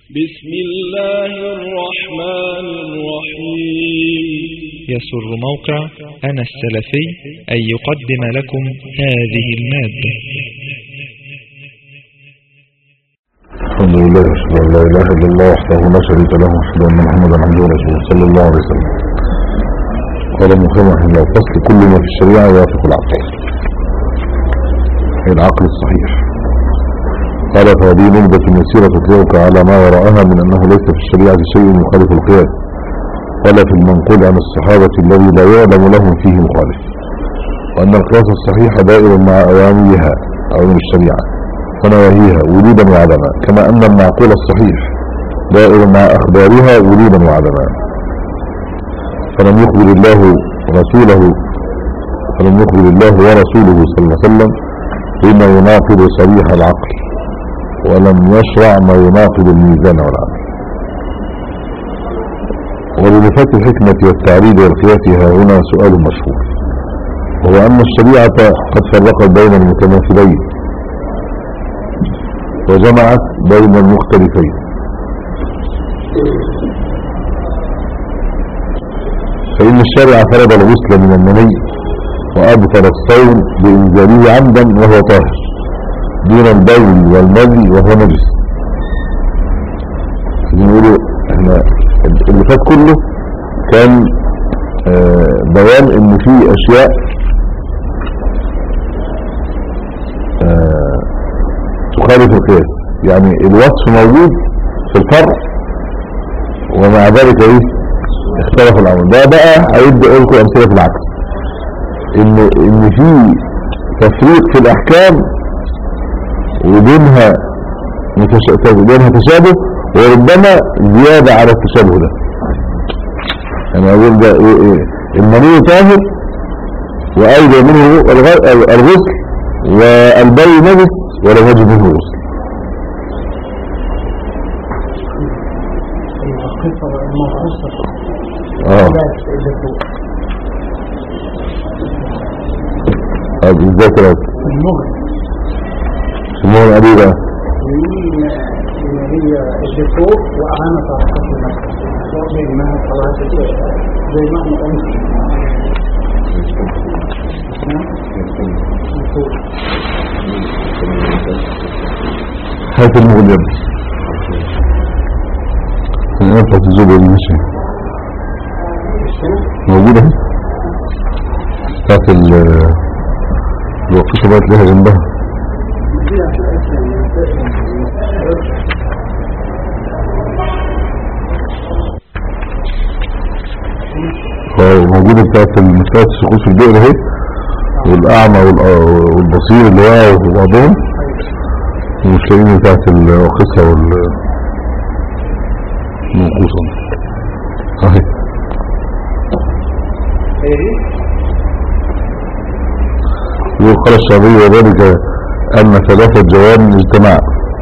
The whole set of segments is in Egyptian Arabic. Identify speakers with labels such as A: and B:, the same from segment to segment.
A: بسم الله الرحمن الرحيم
B: يسر موقع أنا السلفي أن يقدم لكم هذه المادة
C: الحمد لله أشهد أن لا إله إلا الله وحده لا شريك له وأشهد أن محمدا عبده ورسوله صلى الله عليه وسلم قال المخيم رحمه الله فصل كل ما في الشريعة يوافق العقل أي العقل الصحيح قال فهذه نقطة يسيرة تطلعك على ما وراءها من أنه ليس في الشريعة شيء يخالف القياس ولا في المنقول عن الصحابة الذي لا يعلم لهم فيه مخالف وأن القياس الصحيح دائر مع أوامرها أوامر الشريعة ونواهيها وجودا وعدما كما أن المعقول الصحيح دائر مع أخبارها وجودا وعدما فلم يخبر الله رسوله فلم يخبر الله ورسوله صلى الله عليه وسلم بما يناقض صريح العقل ولم يشرع ما يناقض الميزان والعدل ولنفات الحكمة والتعريض والقياس ها هنا سؤال مشهور وهو أن الشريعة قد فرقت بين المتماثلين وجمعت بين المختلفين فإن الشارع فرض الغسل من المني وأبطل الصوم بإنزاله عمدا وهو طاهر دون البول والمذي وهو نجس نقولوا احنا اللي فات كله كان آه بيان ان في اشياء آه تخالف القياس يعني الوصف موجود في الفرع ومع ذلك ايه اختلف الامر ده بقى هيبدا يقول لكم امثله في العكس ان ان في تفريق في الاحكام وبينها متش... بينها تشابه وربما زيادة على التشابه ده يعني اقول ده ايه ايه المني طاهر وايضا منه الغسل والبي نجس ولا يجب منه غسل اه طب ازاي كده
D: المغرب
C: المهم ابي بقى
D: هي اللي فوق وأعانة على قتل نفسه زي ما خلاص زي ما احنا قلنا
C: هات المغلب الانفة الزوبة دي ماشي موجودة اهي بتاعت ال الوقفة بقى تلاقيها جنبها موجودة بتاعت المسألة السقوط في البئر اهي والأعمى والبصير اللي وقعوا في بعضهم ومش لاقيين بتاعت الوقصة والمنقوصة اهي وقال الشعبي وذلك أن ثلاثة جوان اجتماع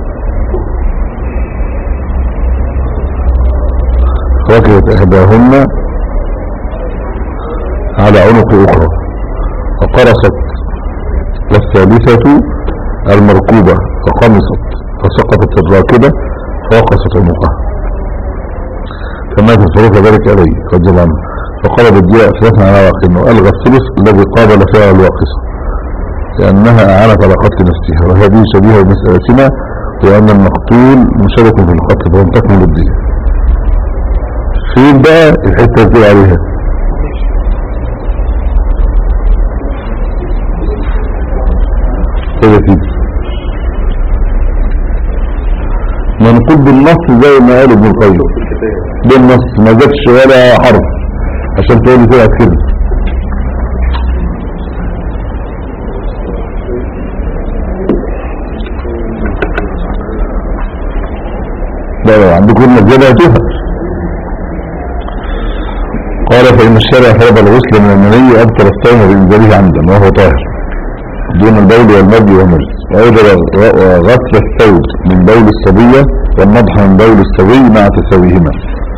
C: ركبت إحداهن على عنق أخرى فقرصت والثالثة المركوبة فقمصت فسقطت الراكبة فوقصت عنقها فمات الفروق ذلك عليه رجل عنه فقال بالدياء ثلاثا على واقع وألغى الثلث الذي قابل فيها الواقصة لأنها أعانت على قتل نفسها وهذه شبيهة بمسألتنا وأن المقتول مشارك في القتل فلم تكمل الدية فين بقى الحتة دي عليها كده كده منقول بالنص زي ما قال ابن القيم بالنص ما جابش ولا حرف عشان تقول لي طلعت كده لا لو عندكم المسجدة هتوها قال فإن الشارع فرض الغسل من المني أبطل الصوم بإنزاله عمدا وهو طاهر دون البول والمد والنجس وأوجب غسل الثوب من بول الصبية والنضح من بول الصبي مع تساويهما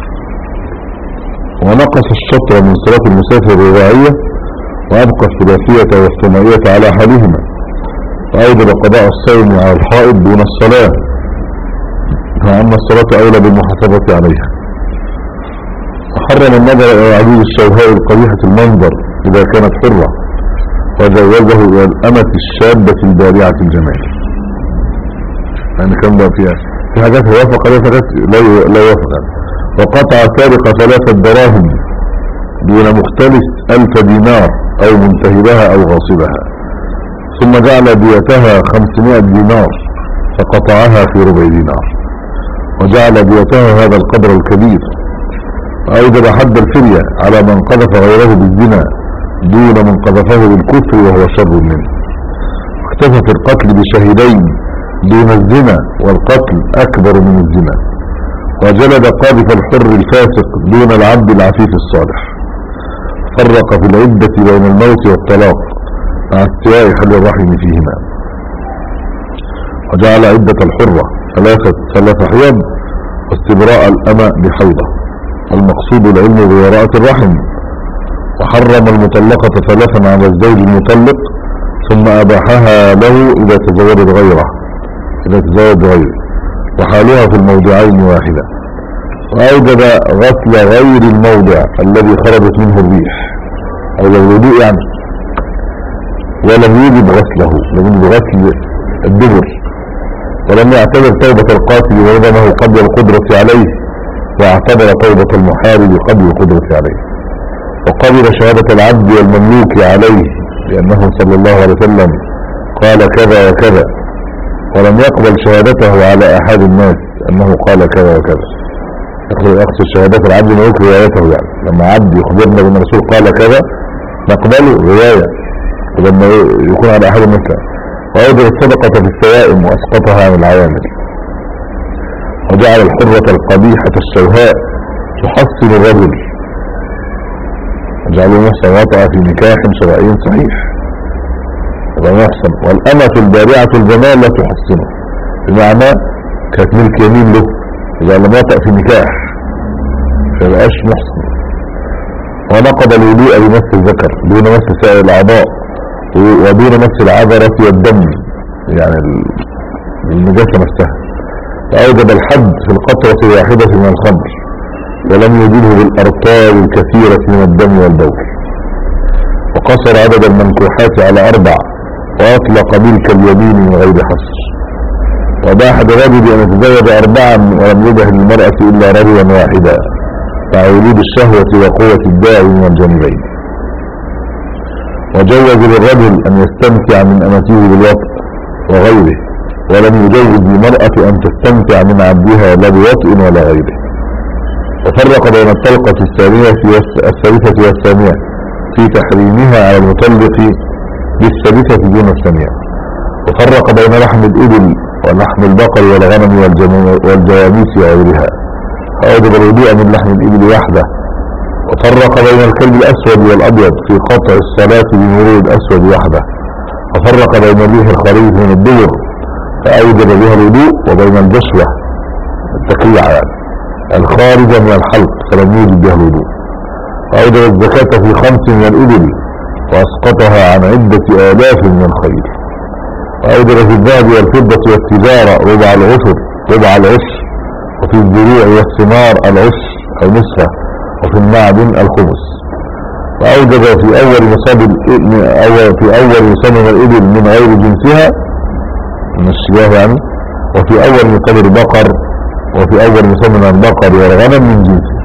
C: ونقص الشطر من صلاة المسافر الرباعية وأبقى الثلاثية والثنائية على حالهما وأوجب قضاء الصوم على الحائض دون الصلاة مع أن الصلاة أولى بالمحافظة عليها وحرم النظر إلى عجوز الشوهاء القبيحة المنظر إذا كانت حرة وجوزه إلى الأمة الشابة البارعة الجمال يعني كم بقى فيها في حاجات يوافق عليها حاجات لا لا يوافق عليها وقطع سارق ثلاثة دراهم دون مختلس ألف دينار أو منتهبها أو غاصبها ثم جعل ديتها خمسمائة دينار فقطعها في ربع دينار وجعل ديتها هذا القدر الكبير وأوجب حد الفرية على من قذف غيره بالزنا دون من قذفه بالكفر وهو شر منه اكتفى في القتل بشهيدين دون الزنا والقتل أكبر من الزنا وجلد قاذف الحر الفاسق دون العبد العفيف الصالح فرق في العدة بين الموت والطلاق مع استواء حل الرحم فيهما وجعل عدة الحرة ثلاثة ثلاثة حيض واستبراء الأمى بحيضة المقصود العلم بوراءة الرحم وحرم المطلقة ثلاثا على الزوج المطلق ثم أباحها له إذا تزوجت غيره إذا تزوج غيره وحالها في الموضعين واحدة وأوجب غسل غير الموضع الذي خرجت منه الريح أو الوضوء يعني ولم يجب غسله لم يجب غسل الدبر ولم يعتبر توبة القاتل وندمه قبل القدرة عليه واعتبر توبة المحارب قبل القدرة عليه وقبل شهادة العبد والمملوك عليه لأنه صلى الله عليه وسلم قال كذا وكذا ولم يقبل شهادته على أحد الناس أنه قال كذا وكذا يقصد شهادة العبد ملوك روايته يعني لما عبد يخبرنا بأن الرسول قال كذا نقبله رواية ولما يكون على أحد الناس وأوجب الصدقة في السوائم وأسقطها عن العوامل وجعل الحرة القبيحة الشوهاء تحصن الرجل وجعله محسن وطأ في نكاح شرعي صحيح يبقى محسن والأمة البارعة الجمال لا تحصنه بمعنى كانت ملك يمين له إذا لم يطأ في نكاح فيبقاش محسن ونقض الوضوء بمس الذكر دون مس سائر الأعضاء ودون مس العذرة والدم يعني النجاسة نفسها فأوجب الحد في القطرة الواحدة من الخمر ولم يجده بالأرطال الكثيرة من الدم والبول وقصر عدد المنكوحات على أربع وأطلق ملك اليمين من غير حصر وباح برجل أن يتزوج أربعا ولم يبه للمرأة إلا رجلا واحدا مع وجود الشهوة وقوة الداعي من الجانبين وجوز للرجل أن يستمتع من أمته بالوطء وغيره ولم يجوز للمرأة أن تستمتع من عبدها لا بوطء ولا غيره وفرق بين الطلقة الثانية الثالثة والثانية في تحريمها على المطلق بالثالثة دون الثانية وفرق بين لحم الإبل ولحم البقر والغنم والجواميس وغيرها فأوجب الوضوء من لحم الإبل وحده وفرق بين الكلب الأسود والأبيض في قطع الصلاة بمرور الأسود وحده وفرق بين ريح الخريف من الدبر فأوجب بها الوضوء وبين الجشوة التكريع يعني الخارجة من الحلق فلم يوجد بها الوضوء وأوجب الزكاة في خمس من الإبل وأسقطها عن عدة آلاف من الخير وأوجب في الذهب والفضة والتجارة ربع العشر ربع العشر وفي الزروع والثمار العشر أو نصفه وفي المعدن الخمس وأوجب في أول نصاب أول في أول نصاب من الإبل من غير جنسها من الشباه يعني وفي أول نصاب البقر وفي أول نصاب من البقر والغنم من جنسه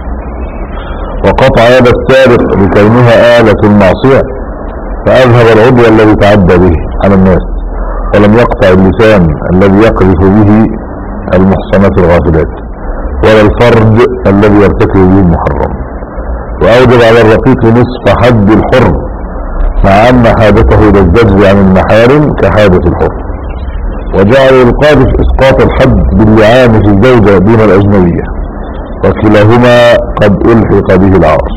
C: وقطع يد السارق لكونها آلة المعصية فأذهب العضو الذي تعدى به على الناس ولم يقطع اللسان الذي يقذف به المحصنات الغافلات ولا الفرج الذي يرتكب به المحرم وأوجب على الرقيق نصف حد الحر مع أن حاجته إلى الزجر عن المحارم كحاجة الحر وجعل القاذف إسقاط الحد باللعان في الزوجة دون الأجنبية وكلاهما قد ألحق به العار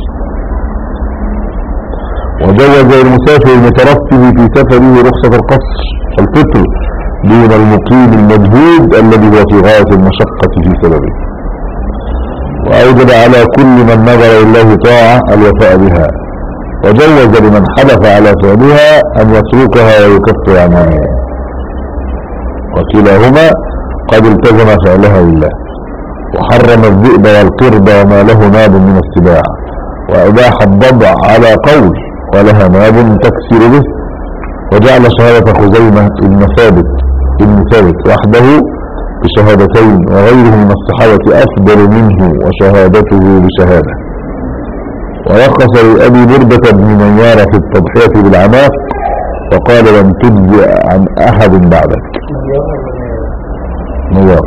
C: وجوز المسافر المترتب في سفره رخصة القصر الفطر دون المقيم المجهود الذي هو في غاية المشقة في سببه وأوجب على كل من نظر لله طاعة الوفاء بها وجوز لمن حلف على فعلها أن يتركها ويكفر عنها وكلاهما قد التزم فعلها لله وحرم الذئب والقرد وما له ناب من السباع وأباح الضبع على قول ولها ناب تكسر به وجعل شهادة خزيمة ابن ثابت ابن ثابت وحده بشهادتين وغيره من الصحابة أفضل منه وشهادته بشهادة ورخص لأبي بردة بن منيار في التضحية بالعناق وقال لم تجزئ عن أحد بعدك نيار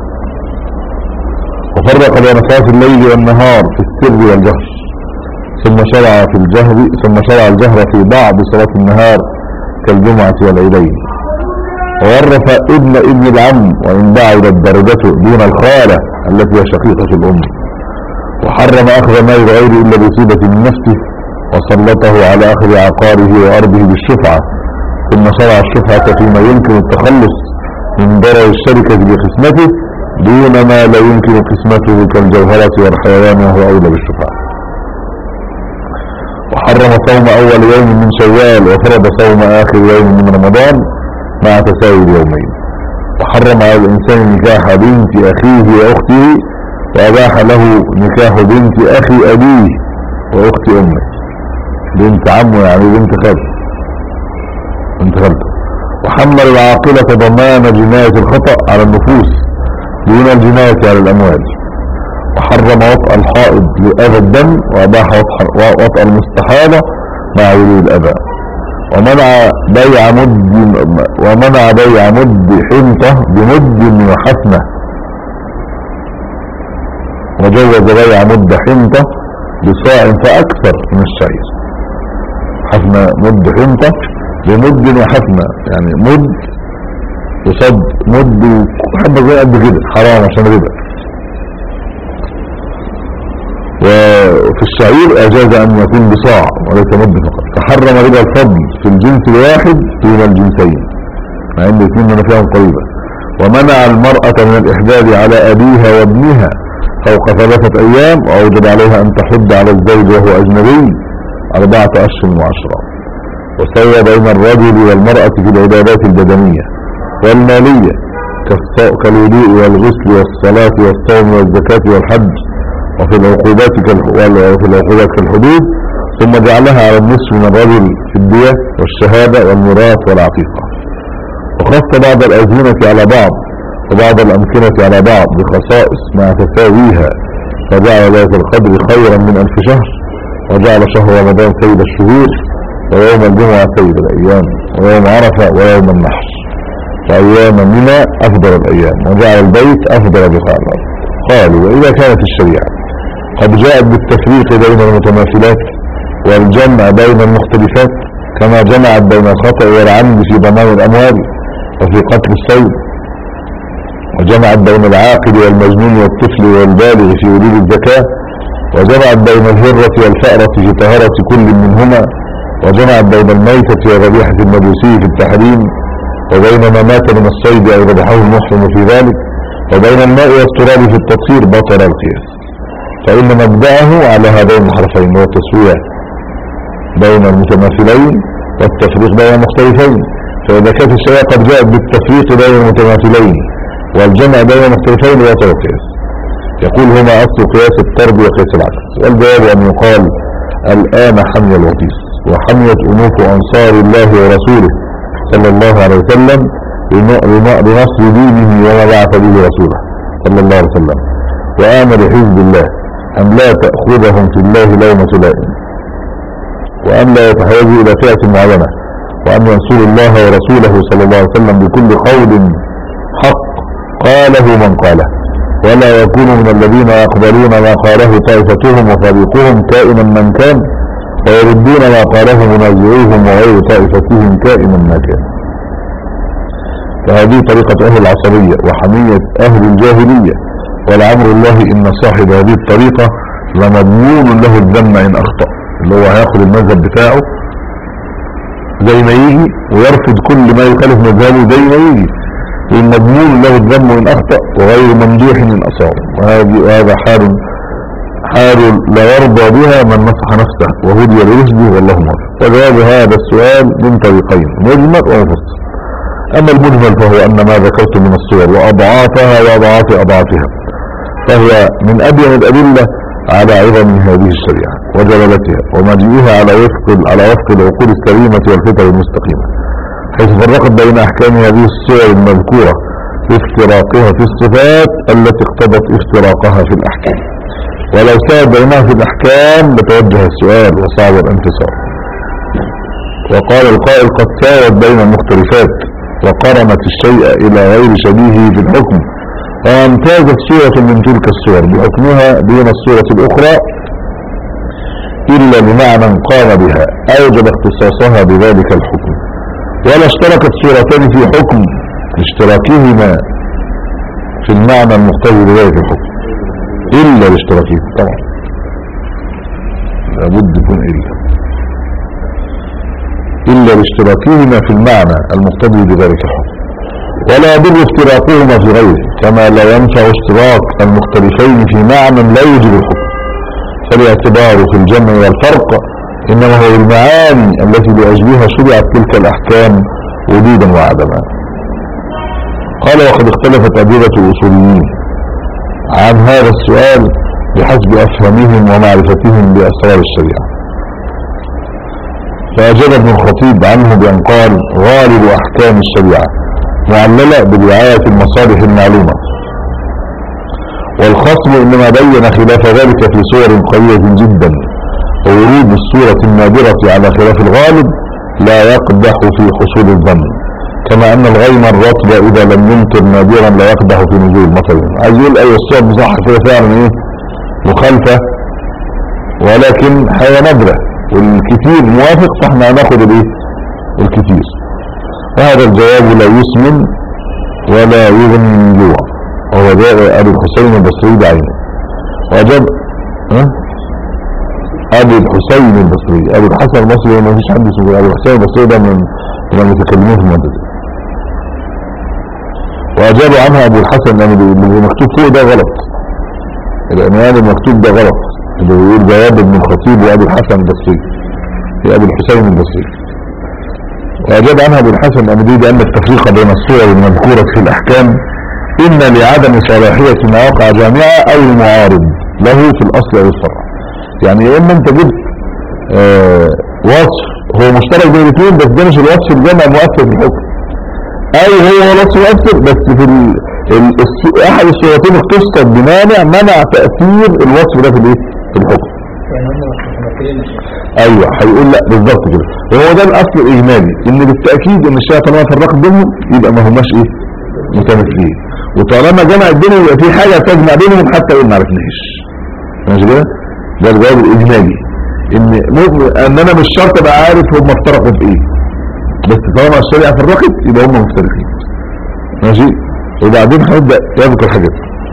C: وفرق بين صلاة الليل والنهار في السر والجهر ثم شرع في الجهر ثم شرع الجهر في بعض صلاة النهار كالجمعة والعيدين وورث ابن ابن العم وإن بعدت درجته دون الخالة التي هي شقيقة الأم وحرم أخذ ما غيره إلا بصيبة من نفسه وسلطه على أخذ عقاره وأرضه بالشفعة ثم شرع الشفعة فيما يمكن التخلص من ضرر الشركة بقسمته دون ما لا يمكن قسمته كالجوهرة والحيوان وهو أولى بالشفعة وحرم صوم أول يوم من شوال وفرض صوم آخر يوم من رمضان مع تساوي اليومين وحرم على الإنسان نكاح بنت أخيه وأخته وأباح له نكاح بنت أخي أبيه وأخت أمه بنت عمه يعني بنت خالته بنت خالته وحمل العاقلة ضمان جناية الخطأ على النفوس دون الجناية على الأموال وحرم وطأ الحائض لأذى الدم وأباح وطأ وطأ المستحاضة مع ولي الأذى ومنع بيع مد ومنع بيع مد حنطة بمد وحسنة وجوز بيع مد حنطة بصاع فأكثر من الشعير حسنة مد حنطة بمد وحسنة يعني مد يصد مد وحبة زي قد كده حرام عشان ربا وفي الشعير أجاز أن يكون بصاع وليس مد فقط فحرم ربا الفضل في الجنس الواحد دون الجنسين مع ان الاثنين من فيهم قريبة ومنع المرأة من الإحداد على أبيها وابنها فوق ثلاثة أيام وأوجب عليها أن تحد على الزوج وهو أجنبي أربعة أشهر وعشرة وسوى بين الرجل والمرأة في العبادات البدنية والمالية كالوضوء والغسل والصلاة والصوم والزكاة والحج وفي العقوبات وفي العقوبات كالحدود ثم جعلها على النصف من الرجل في الدية والشهادة والميراث والعقيقة وخص بعض الأزمنة على بعض وبعض الأمكنة على بعض بخصائص مع تساويها فجعل ذات القدر خيرا من ألف شهر وجعل شهر رمضان سيد الشهور ويوم الجمعة سيد الأيام ويوم عرفة ويوم النحر وأيام منى أفضل الأيام وجعل البيت أفضل بقاع الأرض قالوا وإذا كانت الشريعة قد جاءت بالتفريق بين المتماثلات والجمع بين المختلفات كما جمعت بين الخطأ والعمد في ضمان الأموال وفي قتل الصيد وجمعت بين العاقل والمجنون والطفل والبالغ في وجود الزكاة وجمعت بين الهرة والفأرة في طهارة كل منهما وجمعت بين الميتة وذبيحة المجوسي في التحريم وبين ما مات من الصيد أو ذبحه المحرم في ذلك وبين الماء والتراب في التطهير بطل القياس فإن مبدأه على هذين الحرفين هو التسوية بين المتماثلين والتفريق بين المختلفين فإذا كانت الشريعة قد جاءت بالتفريق بين المتماثلين والجمع بين المختلفين بطل القياس يقول هنا أصل قياس الطرد وقياس العكس والجواب أن يقال الآن حمي الوطيس وحميت أنوف أنصار الله ورسوله صلى الله عليه وسلم بنصر دينه وما بعث به رسوله صلى الله عليه وسلم وآمر حزب الله أن لا تأخذهم في الله لومة لائم وأن لا يتحيزوا إلى فئة معينة وأن ينصروا الله ورسوله صلى الله عليه وسلم بكل قول حق قاله من قاله ولا يكونوا من الذين يقبلون ما قاله طائفتهم وفريقهم كائنا من كان ويردون ما قاله منازعوهم وغير طائفتهم كائنا ما كان فهذه طريقة أهل العصرية وحمية أهل الجاهلية ولعمر الله إن صاحب هذه الطريقة لمضمون له الذم إن أخطأ اللي هو هياخد المذهب بتاعه زي ما يجي ويرفض كل ما يخالف مذهبه زي ما يجي والمضمون له الذم إن أخطأ وغير ممدوح إن أصاب وهذا حال حال لا يرضى بها من نصح نفسه وهدي لرشده والله موفق وجواب هذا السؤال من طريقين مجمل ومفصل أما المجمل فهو أن ما ذكرت من الصور وأضعافها وأضعاف أضعافها فهو من أبين الأدلة على عظم هذه الشريعة وجلالتها ومجيئها على وفق على وفق العقول السليمة والفطر المستقيمة حيث فرقت بين أحكام هذه الصور المذكورة في افتراقها في الصفات التي اقتضت افتراقها في الأحكام ولو ساد بينها في الأحكام لتوجه السؤال وصعب الانتصار وقال القائل قد ساوت بين المختلفات وقرنت الشيء إلى غير شبيهه في الحكم وامتازت صورة من تلك الصور بحكمها دون الصورة الأخرى إلا بمعنى قام بها أوجب اختصاصها بذلك الحكم ولا اشتركت صورتان في حكم اشتراكهما في المعنى المقتضي بذلك الحكم إلا لاشتراكهما طبعا لابد يكون إلا إلا لاشتراكهما في المعنى المقتضي بذلك الحكم ولا يضر افتراقهما في غيره كما لا ينفع اشتراك المختلفين في معنى لا يوجب الحكم فالاعتبار في الجمع والفرق إنما هو المعاني التي لأجلها شرعت تلك الأحكام وجودا وعدما قال وقد اختلفت أدلة الأصوليين عن هذا السؤال بحسب أفهمهم ومعرفتهم بأسرار الشريعة فأجاب ابن الخطيب عنه بأن قال غالب أحكام الشريعة معللة برعاية المصالح المعلومة والخصم إنما بين خلاف ذلك في صور قوية جدا وورود الصورة النادرة على خلاف الغالب لا يقدح في حصول الظن كما أن الغيم الرطب إذا لم يمطر نادرا لا يقدح في نزول المطر عايز يقول أي الصور بصح كده فعلا إيه مخالفة ولكن حاجة نادرة والكثير موافق فاحنا هناخد الايه الكثير وهذا الجواب لا يسمن ولا يغني من جوع وهو جاء ابي الحسين البصري بعينه وجب ها ابي الحسين البصري ابي الحسن البصري ما فيش حد اسمه ابي الحسين البصري ده من من المتكلمين في المادة دي واجاب عنها ابو الحسن لان اللي مكتوب فوق ده غلط العنوان المكتوب ده غلط اللي بيقول جواب ابن الخطيب وابي الحسن البصري في ابي الحسين البصري واجاب عنها ابو الحسن الامدي بان التفريق بين الصور المذكورة في الاحكام اما لعدم صلاحية ما وقع جامعة او المعارض له في الاصل او الفرع يعني يا اما انت جبت آه وصف هو مشترك بين الاثنين بس ده مش الوصف الجامع مؤثر في الحكم اي هو وصف مؤثر بس في ال... ال... الس... احد الصورتين اختصت بمانع منع تأثير الوصف ده في الايه في الحكم ايوه هيقول لا بالظبط كده وهو ده الاصل الاجمالي ان بالتاكيد ان الشيعة طالما فرقت بينهم يبقى ما هماش ايه متماثلين وطالما جمع بينهم يبقى في حاجه تجمع بينهم حتى وان ما عرفناهاش ماشي كده ده الجواب الاجمالي ان م... ان انا مش شرط ابقى عارف هم افترقوا في ايه بس طالما الشريعه فرقت يبقى هم مختلفين ماشي وبعدين هنبدا يذكر حاجات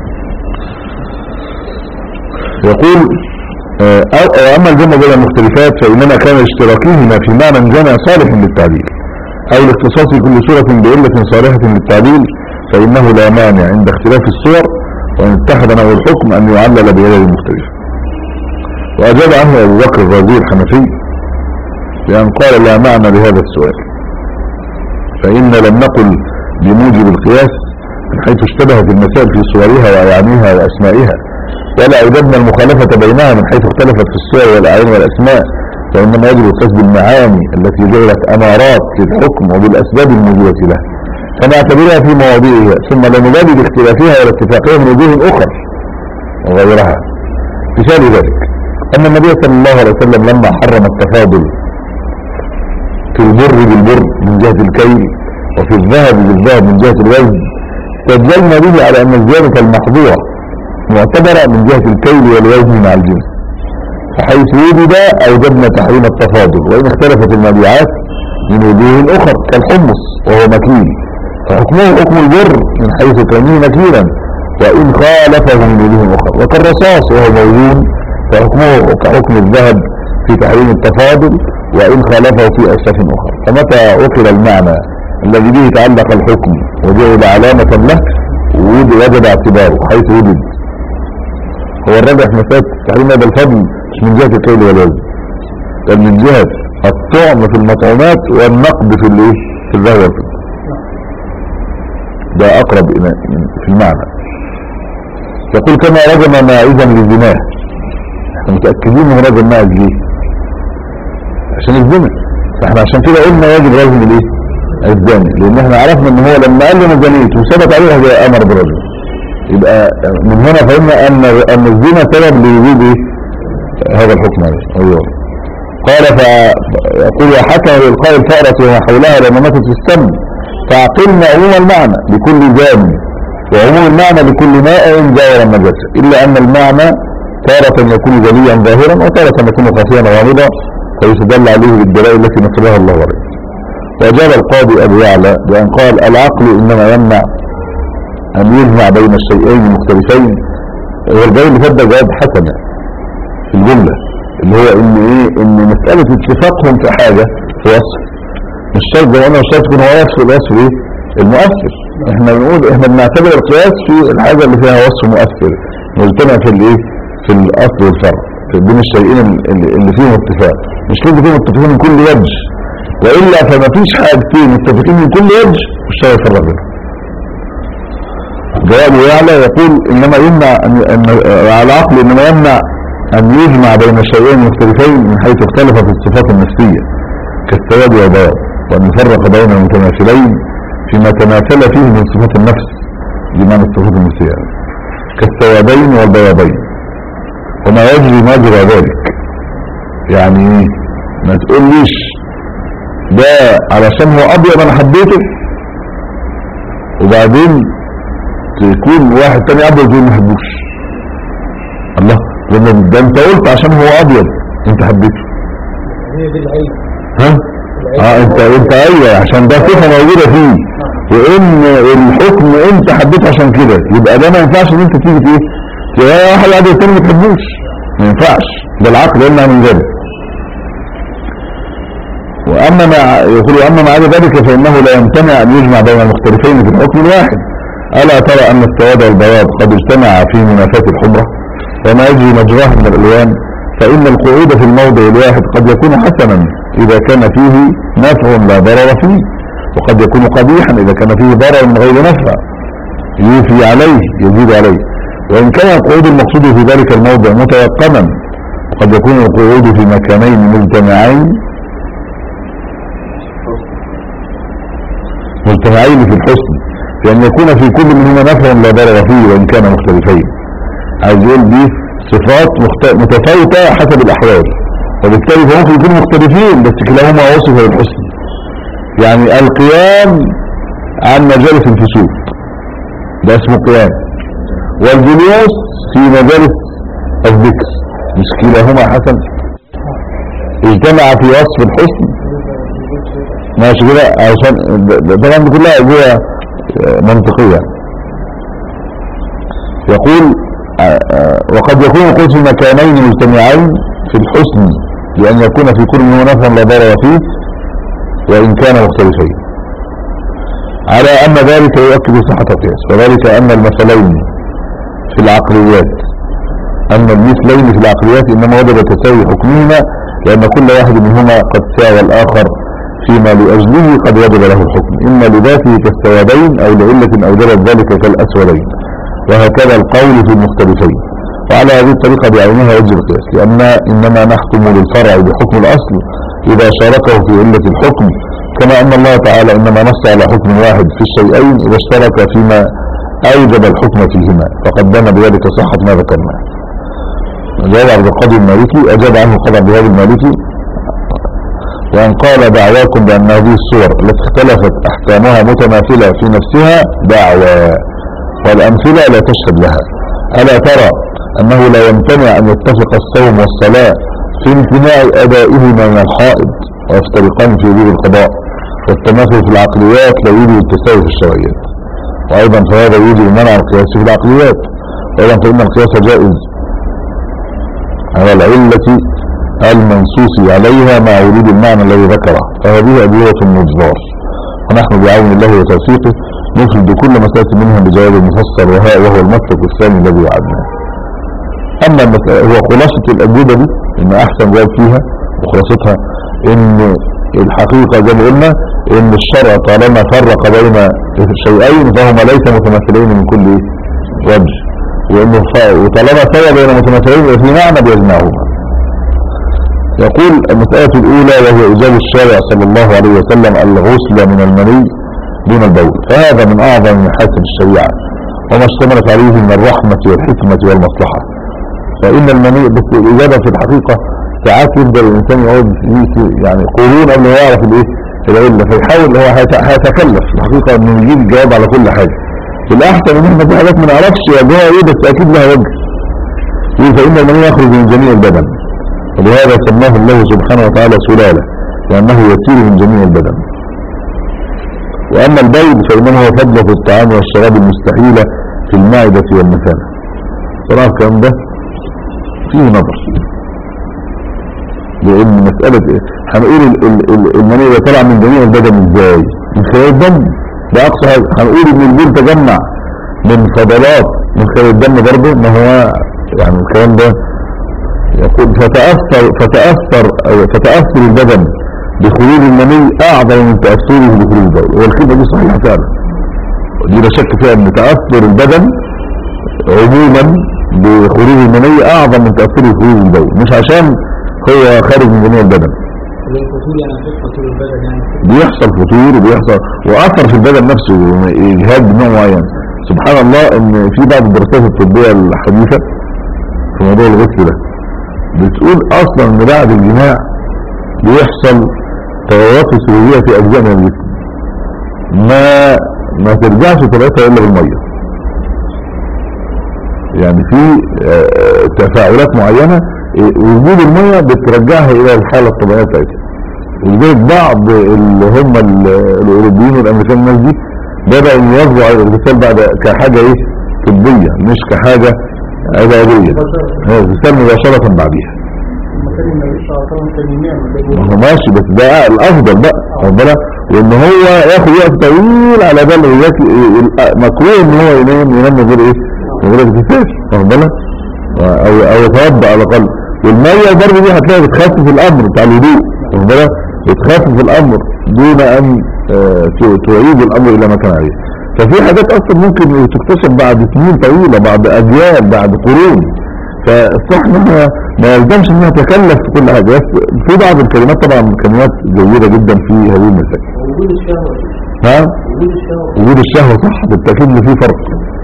C: يقول أو أما الجمع بين المختلفات فإنما كان اشتراكهما في معنى جمع صالح للتعليل أو لاختصاص كل صورة بعلة صالحة للتعليل فإنه لا مانع عند اختلاف الصور وإن اتخذ نوع الحكم أن يعلل بعلل مختلفة وأجاب عنه أبو بكر الرازي الحنفي بأن قال لا معنى لهذا السؤال فإن لم نقل بموجب القياس من حيث اشتبهت المسائل في صورها وأيامها وأسمائها ولا أوجدنا المخالفة بينها من حيث اختلفت في الصور والأعين والأسماء فإنما يجب القياس بالمعاني التي جعلت أمارات للحكم وبالأسباب الموجودة له فنعتبرها في مواضيعها ثم لا نبالي باختلافها ولا اتفاقها من وجوه أخرى وغيرها مثال ذلك أن النبي صلى الله عليه وسلم لما حرم التفاضل في البر بالبر من جهة الكيل وفي الذهب بالذهب من جهة الوزن استدللنا به على أن الزيادة المحظورة معتبرة من جهة الكيل والوزن مع الجنس فحيث وجد أوجبنا تحريم التفاضل وإن اختلفت المبيعات من وجوه أخرى كالحمص وهو مكيل فحكمه حكم البر من حيث كونه مكيلا وإن خالفه من وجوه أخرى وكالرصاص وهو موزون فحكمه كحكم الذهب في تحريم التفاضل وإن خالفه في أشرف أخرى فمتى أكل المعنى الذي به تعلق الحكم وجعل علامة له وجد اعتباره حيث وجد هو الراجح مسألة تحريم هذا الفضل مش من جهة الكيل والوزن بل من جهة الطعم في المطعومات والنقد في الايه في الذهب والفضة ده اقرب إلى في المعنى يقول كما رجم ماعزا لزناه احنا متأكدين انه رجم ماعز ليه عشان الزنا فاحنا عشان كده قلنا يجب رجم الايه الزاني لان احنا عرفنا ان هو لما قال لنا زنيت وثبت عليه هذا امر بالرجم يبقى من هنا فهمنا ان ان الزنا سبب لوجود ايه هذا الحكم عليه ايوه قال فيقول وحكم للقاء الفأرة وما حولها لما ماتت في السم فعقلنا عموم المعنى لكل زان وعموم المعنى لكل ماء جاور النجاسة إلا أن المعنى تارة يكون جليا ظاهرا وتارة يكون خفيا غامضا فيستدل عليه بالدلائل التي نصبها الله عليه وأجاب القاضي أبو يعلى بأن قال العقل إنما يمنع أن يجمع بين الشيئين المختلفين والبين اللي فات ده جواب حسنة في الجملة اللي هو ان ايه ان مسألة اتفاقهم في حاجة في وصف مش شرط زي ما قلنا مش شرط يكون هو وصف الوصف ايه المؤثر احنا بنقول احنا بنعتبر القياس في الحاجة اللي فيها وصف مؤثر مجتمع في الايه في الاصل والفرع في بين الشيئين اللي, اللي فيهم اتفاق مش لازم يكونوا متفقين من كل وجه والا فما فيش حاجتين متفقين من كل وجه والشرع يفرق بينهم جوابه يعلى يقول انما يمنع ان, أن على العقل انما يمنع ان يجمع بين شيئين مختلفين من حيث اختلفت الصفات النفسية كالسواد والبياض وان يفرق بين المتماثلين فيما تماثل فيه من صفات النفس بمعنى الصفات النفسية كالسوادين والبياضين وما يجري مجرى ذلك يعني ايه ما تقوليش ده علشان هو ابيض انا حبيته وبعدين تكون واحد تاني ابيض يقول ما حبوش الله لان ده انت قلت عشان هو ابيض انت حبيته
D: هي دي العيب
C: ها اه انت انت ايوه عشان ده صفه موجوده فيه وان الحكم انت حبيته عشان كده يبقى ده ما ينفعش ان انت تيجي ايه تلاقي واحد قاعد التاني ما تحبوش ما ينفعش ده العقل يمنع من ذلك واما مع يقول واما مع ذلك فانه لا يمتنع ان يجمع بين المختلفين في الحكم الواحد الا ترى ان السواد والبياض قد اجتمع في منافاه الحمره وما يجري مجراه من الالوان فان القعود في الموضع الواحد قد يكون حسنا اذا كان فيه نفع لا ضرر فيه وقد يكون قبيحا اذا كان فيه ضرر من غير نفع يوفي عليه يزيد عليه وان كان القعود المقصود في ذلك الموضع متيقنا وقد يكون القعود في مكانين مجتمعين مجتمعين في الحسن بأن يكون في كل منهما نفع لا ضرر فيه وإن كان مختلفين عايز يقول دي صفات مخت... متفاوتة حسب الأحوال وبالتالي فممكن يكونوا مختلفين بس كلاهما وصف للحسن يعني القيام عن مجالس الفسوق ده اسمه قيام والجلوس في مجالس الذكر مش كلاهما حسن اجتمع في وصف الحسن ماشي كده عشان طبعا دي كلها جوه منطقية يقول وقد يكون القول في مكانين مجتمعين في الحسن لأن يكون في كل منهما نفعا لا ضرر فيه وإن كان مختلفين على أن ذلك يؤكد صحة القياس وذلك أن المثلين في العقليات أن المثلين في العقليات إنما وجب تساوي حكمهما لأن كل واحد منهما قد ساوى الآخر فيما لأجله قد وجب له الحكم إما لذاته كالسوادين أو لعلة أوجبت ذلك كالأسودين وهكذا القول في المختلفين وعلى هذه الطريقة بعينها يجب القياس لأن إنما نحكم للفرع بحكم الأصل إذا شاركه في علة الحكم كما أن الله تعالى إنما نص على حكم واحد في الشيئين إذا اشترك فيما أوجب الحكم فيهما فقد بان بذلك صحة ما ذكرناه جاب عبد القادر المالكي أجاب عنه قضى عبد الوهاب المالكي وأن قال دعواكم بأن هذه الصور التي اختلفت أحكامها متماثلة في نفسها دعوى والأمثلة لا تشهد لها ألا ترى أنه لا يمتنع أن يتفق الصوم والصلاة في امتناع أدائهما من الحائض ويفترقان في وجود القضاء والتماثل في العقليات لا يوجد التساوي في الشرعيات وأيضا فهذا يوجب منع القياس في العقليات وأيضا فإن القياس جائز على العلة المنصوص عليها مع وجود المعنى الذي ذكره فهذه أدوية مجبار ونحن بعون الله وتوفيقه نفرد كل مسألة منها بجواب مفسر وها وهو المسلك الثاني الذي وعدناه أما المسألة هو خلاصة الأجوبة دي إن أحسن جواب فيها وخلاصتها إن الحقيقة زي ما قلنا ان الشرع طالما فرق بين شيئين فهما ليس متماثلين من كل وجه وانه ف- وطالما سوى بين متماثلين يبقى في معنى بيجمعهما يقول المسألة الأولى وهي إيجاب الشارع صلى الله عليه وسلم الغسل من المني دون البول فهذا من أعظم محاسن الشريعة وما اشتملت عليه من الرحمة والحكمة والمصلحة فإن المني بس الإجابة في الحقيقة ساعات يبدأ الإنسان يقعد في- يعني قرون قبل ما يعرف الإيه العلة فيحاول هو هيت- هيتكلف في الحقيقة إنه يجيب الجواب على كل حاجة الأحسن إن إحنا في حاجات ما نعرفش وجهها إيه بس أكيد لها وجه يقول فإن المني يخرج من جميع البدن ولهذا سماه الله سبحانه وتعالى سلالة لأنه يسير من جميع البدن وأما البيض فإنما هو فضل في الطعام والشراب المستحيلة في المعدة والمثانة صراحة الكلام ده فيه نظر لأن مسألة إيه؟ هنقول ال- ال- ال- المني ده طلع من جميع البدن ازاي من خلال الدم ده أقصى حاجة هنقول إن البول تجمع من فضلات من خلال الدم برضه ما هو يعني الكلام ده يقول فتأثر فتأثر أو فتأثر البدن بخروج المني أعظم من تأثره بخروج البول والكلمة دي صحيحة فعلا دي لا شك فيها أن تأثر البدن عموما بخروج المني أعظم من تأثره بخروج البول مش عشان هو خارج من جميع البدن
D: الفصول يعني في فصول البدن يعني
C: بيحصل فتور وبيحصل وأثر في البدن نفسه إجهاد بنوع معين سبحان الله ان في بعض الدراسات الطبية الحديثة في موضوع الغسل ده بتقول اصلا ان بعد الجماع بيحصل تغيرات سلوكية في اجزاء من الجسم ما ما ترجعش طريقتها الا بالمية يعني في آه، تفاعلات معينة آه، وجود المية بترجعها الى الحالة الطبيعية بتاعتها ولذلك بعض اللي هم ال- الاوروبيين والامريكان الناس دي بدأوا يواظبوا على الاغتسال بعد كحاجة ايه طبية مش كحاجة عبادية هذا الاغتسال مباشرة بعديها
D: المكان النبي صلى الله عليه وسلم كان ينام
C: ما هو ماشي بس ده الافضل بقى واخد بالك وان هو ياخد وقت طويل على بال ما يذاك- ال- مكروه ان هو ينام ينام من غير ايه من غير اغتسال واخد بالك او او يتوضا على الاقل والميه برضه دي هتلاقي بتخفف الامر بتاع الوضوء واخد بالك بتخفف الامر دون ان آه، ت- تعيد الامر الى ما كان عليه ففي حاجات اصلا ممكن تكتسب بعد سنين طويله بعد اجيال بعد قرون فالصح انها ما يلزمش انها تكلف في كل حاجه بس في بعض الكلمات طبعا كلمات جيده جدا في هذه المسائل
D: وجود الشهوة
C: ها
D: وجود الشهوة
C: وجود الشهوه صح بالتاكيد ان في فرق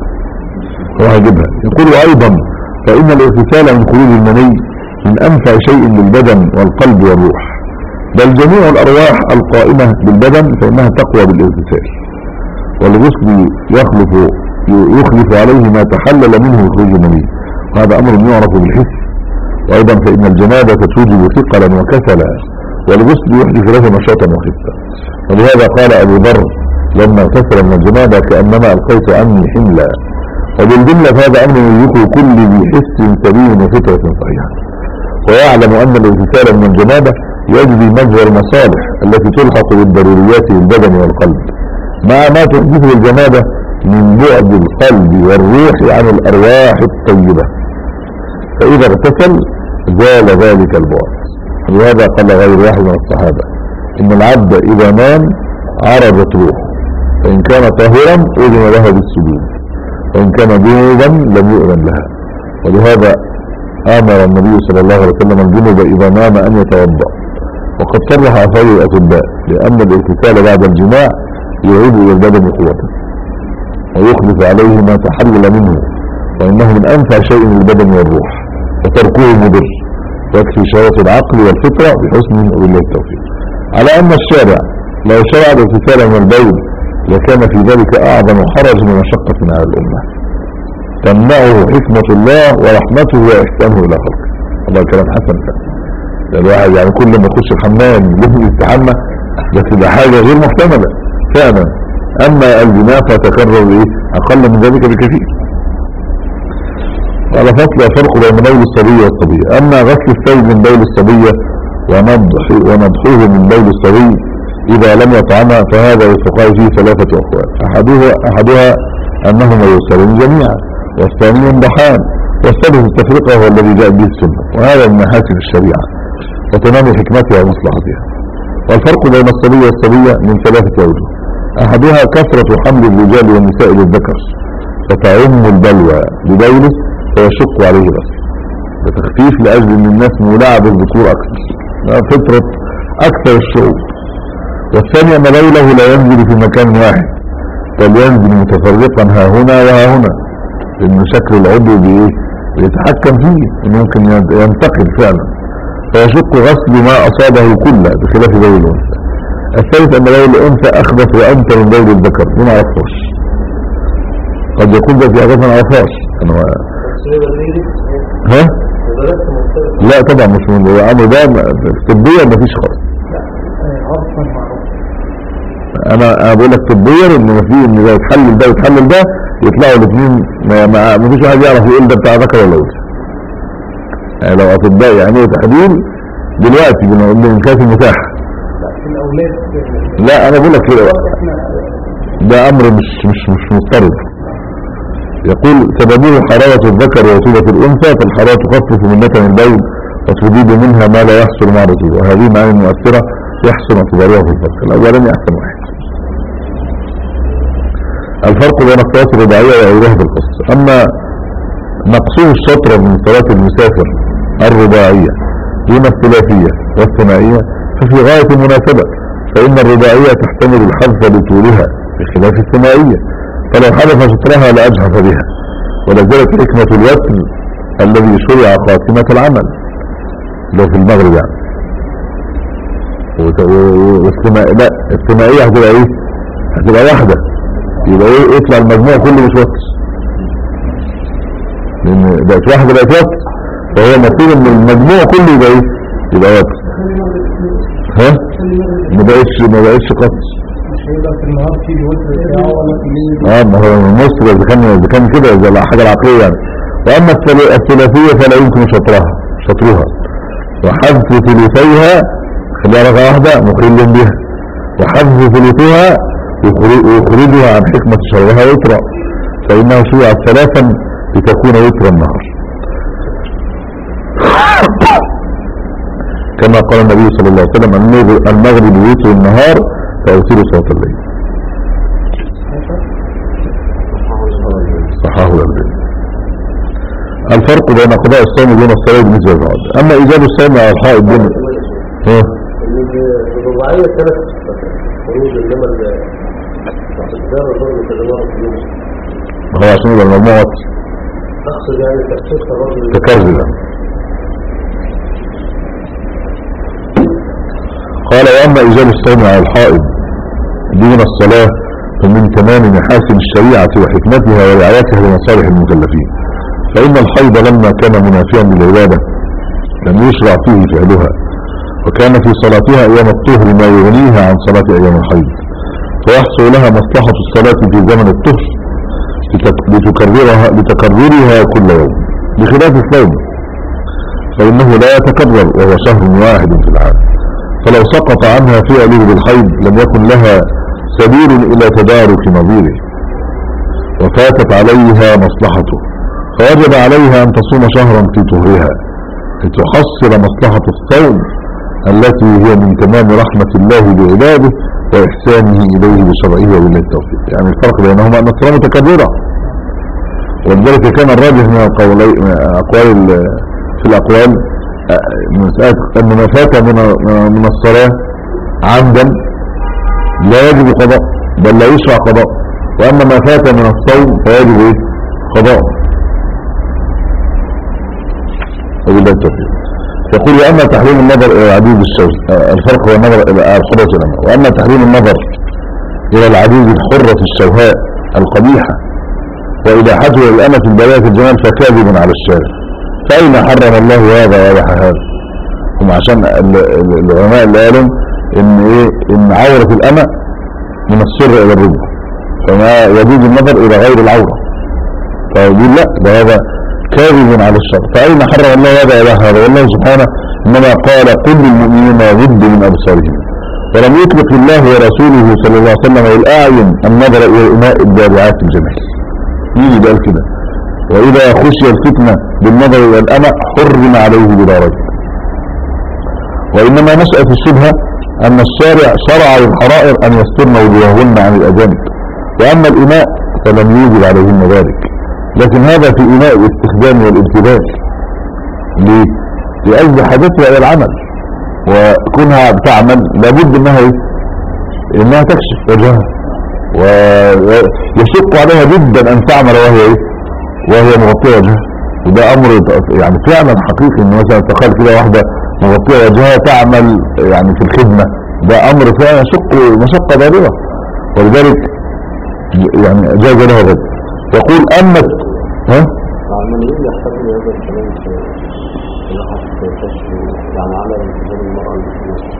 C: هو هيجيبها يقول ايضا فان الاغتسال من خروج المني من انفع شيء للبدن والقلب والروح بل جميع الارواح القائمه بالبدن فانها تقوى بالاغتسال والغسل يخلف يخلف عليه ما تحلل منه خروج المني وهذا امر يعرف بالحس وايضا فان الجنابه توجب ثقلا وكسلا والغسل يحدث له نشاطا وخفه ولهذا قال ابو ذر لما اغتسل من الجنابه كانما القيت عني حملا وبالجمله فهذا امر يدركه كل ذي حس سليم وفطره صحيحه ويعلم ان الاغتسال من الجنابه يجري مجرى المصالح التي تلحق بالضروريات للبدن والقلب مع ما تحدثه الجنابه من بعد القلب والروح عن الارواح الطيبه فاذا اغتسل زال ذلك البعد ولهذا قال غير واحد من الصحابه ان العبد اذا نام عرضت روحه فان كان طاهرا اذن له بالسجود وان كان جنوبا لم يؤذن لها ولهذا امر النبي صلى الله عليه وسلم الجنوب اذا نام ان يتوضا وقد صرح افاضل الاطباء لان الاغتسال بعد الجماع يعيد الى البدن قوته ويخلف عليه ما تحلل منه وانه من انفع شيء للبدن والروح وتركه مضر يكفي شرف العقل والفطره بحسنه وبالله التوفيق على ان الشارع لو شرع الاغتسال من البول لكان في ذلك اعظم حرج ومشقه على الامه تمنعه حكمه الله ورحمته واحسانه الى خلقه والله كلام حسن فعلا ده الواحد يعني كل ما يخش الحمام لازم يستحمى بس ده حاجه غير محتمله فعلا اما الجناح فتكرر ايه اقل من ذلك بكثير على فصل فرق بين بول الصبي والصبية اما غسل الثوب من بول الصبية ونضح ونضحوه من بول الصبي اذا لم يطعمها فهذا للفقهاء فيه ثلاثة اقوال احدها احدها انهما يغسلون جميعا والثاني ينضحان والثالث التفرقة هو الذي جاء به السنة وهذا من محاسن الشريعة وتمام حكمتها ومصلحتها والفرق بين الصبي والصبية من ثلاثة أوجه أحدها كثرة حمل الرجال والنساء للذكر فتعم البلوى بدوله فيشق عليه بس بتخفيف لأجل أن الناس مولعة بالذكور أكثر ده فطرة أكثر الشعوب والثانية أن بوله لا ينزل في مكان واحد بل ينزل متفرقا ها هنا وها هنا لأن شكل العضو بإيه بيتحكم فيه إنه ممكن ينتقل فعلا فيشق غسل ما أصابه كله بخلاف بول الأنثى الثالث أن بول الأنثى أخبث وأنت من بول الذكر ما نعرفهاش قد يكون ده في حاجات ما نعرفهاش أنا ما- ها لا طبعا مش من الأمر ده طبيا مفيش خالص
D: عرفا معروف
C: انا أنا بقول لك طبيا ان في ان ده يتحلل ده ويتحلل ده يطلعوا الاثنين ما ما- ما فيش واحد يعرف يقول ده بتاع ذكر ولا انثى يعني لو اطباء يعملوا تحليل دلوقتي بنقول لهم كافي متاح
D: لا في الاولاد
C: لا انا بقول لك كده بقى.
D: احنا
C: ده امر مش مش مش مضطرد يقول سببه حرارة الذكر ورطوبة الانثى فالحرارة تخفف من نتن البول وتذيب منها ما لا يحصل مع الرطوبة وهذه معاني مؤثرة يحسن اعتبارها في الفرق الاولاني احسن واحد الفرق بين الصلاة الرباعية وغيرها في القص اما نقصه الشطر من صلاة المسافر الرباعية دون الثلاثية والثنائية ففي غاية المناسبة فإن الرباعية تحتمل الحذف لطولها بخلاف الثنائية فلو حذف شطرها لأجحف بها ولذلك حكمة الوتر الذي شرع خاتمة العمل لو في المغرب يعني وت- و- و- والثنائية لا الثنائية هتبقى ايه هتبقى واحدة يبقى ايه يطلع المجموع كله مش وتر لان بقت واحدة بقت وتر فهو المفروض ان المجموع كله يبقى ايه يبقى وتر ها ما بقتش ما بقتش قصر
D: مش هيبقى في النهار تيجي وتر ساعة ولا في الليل
C: اه ما هو النص اذا كان اذا كان كده زي الحاجه العقليه يعني واما الثل- الثلاثيه فلا يمكن شطرها شطرها وحذف ثلثيها خليها رقم واحده مخل بها وحذف ثلثها يخرج- يخرجها عن حكمه شرها وترا فانه شرع ثلاثا لتكون وتر النهار كما قال النبي صلى الله عليه وسلم المغرب- المغرب وتر النهار فأوتر صوت الليل صحاه الألباني الفرق بين قضاء الصوم دون الصلاة بالنسبة للعادة أما إيجاب الصوم على الحائط دون ها؟
E: الرباعية ثلاث خروج إنما الإقدار برضه كذا مرة في اليوم
C: هو عشان يبقى المجموعة
E: أقصد يعني تخصيص الرجل
C: تكرزلة قال وأما إيجاب الصوم على الحائط دون الصلاة فمن تمام محاسن الشريعة وحكمتها ورعايتها لمصالح المكلفين فإن الحيض لما كان منافيا للعبادة لم يشرع فيه فعلها وكان في صلاتها أيام الطهر ما يغنيها عن صلاة أيام الحيض فيحصل لها مصلحة الصلاة في زمن الطهر لتك- لتكررها لتكررها كل يوم بخلاف الصوم فإنه لا يتكرر وهو شهر واحد في العام فلو سقط عنها فعله بالحيض لم يكن لها سبيل إلى تدارك نظيره وفاتت عليها مصلحته فوجب عليها أن تصوم شهرا في طهرها لتحصل مصلحة الصوم التي هي من تمام رحمة الله بعباده وإحسانه إليه بشرعه وبالله التوفيق يعني الفرق بينهما أن الصلاة متكررة ولذلك كان الراجح من القولي من أقوال ال- في الأقوال آه، مسألة أن ما فات من من الصلاة عمدا لا يجب قضاء بل لا يشرع قضاء وأما ما فات من الصوم فيجب إيه؟ قضاء وبالله التوفيق يقول وأما تحريم النظر إلى العديد الشوز آه، الفرق هو النظر إلى الحرة والأمة وأما تحريم النظر إلى العديد الحرة الشوهاء القبيحة وإباحته للأمة البلاغة الجمال فكاذب على الشارع فأين حرم الله هذا وأباح هذا هم عشان ال- ال- العلماء اللي قالوا إن إيه إن عورة الأمة من السر إلى الربع فما يجوز النظر إلى غير العورة فيقول لا ده هذا كاذب على الشر فأين حرم الله هذا إلى هذا والله سبحانه إنما قال قل للمؤمنين يغضوا من أبصارهم ولم يطلق الله ورسوله صلى الله عليه وسلم الأعين النظر إلى الإناء الدابعات الجمال يجي بقى كده وإذا خشي الفتنة بالنظر إلى الأمع حرم عليه بلا ريب وإنما نشأت الشبهة أن الشارع شرع للحرائر أن يسترن وجوههن عن الأجانب وأما الإناء فلم يوجب عليهن ذلك لكن هذا في إناء الاستخدام والامتداد ليه؟ لأجل حاجتها إلى العمل وكونها بتعمل لابد انها ايه انها تكشف وجهها ويشق عليها جدا ان تعمل وهي ايه وهي مغطية وجهها وده امر يعني فعلا حقيقي ان مثلا تخيل كده واحدة مغطية وجهها تعمل يعني في الخدمة ده امر فعلا يشق مشقة بالغة ولذلك يعني جاز لها ذلك يقول اما ها
E: العلمانيين يحتاجوا لهذا الكلام في ناحية كشف يعني على انتظام المرأة المسلمة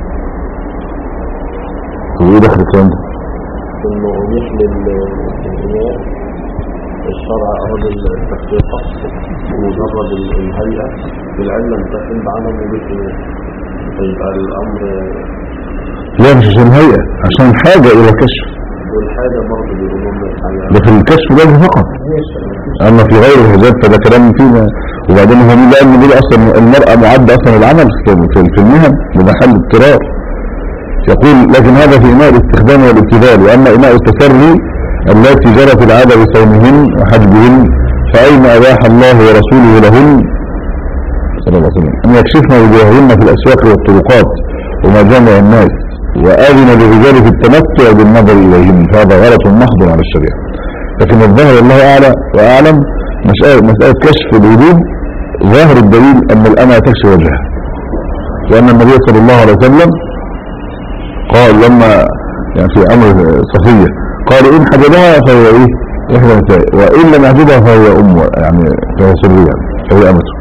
C: وايه دخل الكلام ده
E: انه ابيح للإناء الشرع أراد التفرقة ومجرد الهيئة بالعلم انتقل بعدم وجود إناء فيبقى الأمر
C: لا مش عشان هيئة عشان حاجة الى كشف
E: والحاجة برضه بيقولوا لنا
C: ده في الكشف ده فقط اما في غير الحجاب فده كلام فينا وبعدين هو مين قال ان دي اصلا المرأة معدة اصلا العمل في في- في المهن بمحل اضطرار يقول لكن هذا في إناء الاستخدام والابتذال وأما إناء التسري التي جرت العادة بصومهن وحجبهن فأين أباح الله ورسوله لهن صلى الله عليه وسلم أن يكشفن وجوههن في الأسواق والطرقات ومجامع الناس وآذن للرجال في التمتع بالنظر إليهن فهذا غلط محض على الشريعة لكن الظاهر الله أعلى وأعلم مسألة, مسألة كشف الوجوه ظاهر الدليل أن الأمة تكشف وجهها وأن النبي صلى الله عليه وسلم قال لما يعني في أمر صفية قال إن حجبها فهي إيه إحدى نساء وإن لم يحجبها فهي أم يعني فهي سرية يعني فهي أمته